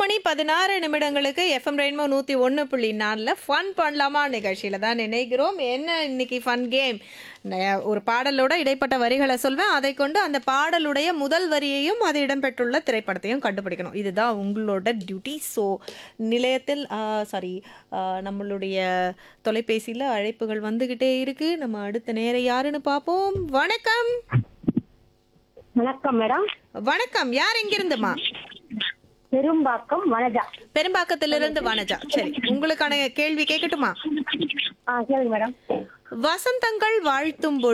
மணி பதினாறு நிமிடங்களுக்கு FM rainbow நூற்றி ஒன்று புள்ளி நாலில் ஃபன் பண்ணலாமா நிகழ்ச்சியில் தான் நினைக்கிறோம் என்ன இன்னைக்கு ஃபன் கேம் ஒரு பாடலோட இடைப்பட்ட வரிகளை சொல்வேன் அதை கொண்டு அந்த பாடலுடைய முதல் வரியையும் அது இடம்பெற்றுள்ள திரைப்படத்தையும் கண்டுபிடிக்கணும் இதுதான் உங்களோட டியூட்டி ஸோ நிலையத்தில் சாரி நம்மளுடைய தொலைபேசியில் அழைப்புகள் வந்துக்கிட்டே இருக்கு நம்ம அடுத்த நேரம் யாருன்னு பார்ப்போம் வணக்கம் வணக்கம் மேடம் வணக்கம் யார் எங்கிருந்துமா பெரும்பாக்கம் வனஜா பெரும்பாக்கத்திலிருந்து வனஜா சரி உங்களுக்கான கேள்வி கேட்கட்டுமா ஆ கேளுங்க மேடம் வசந்தங்கள் வாழ்த்தும் பொழுது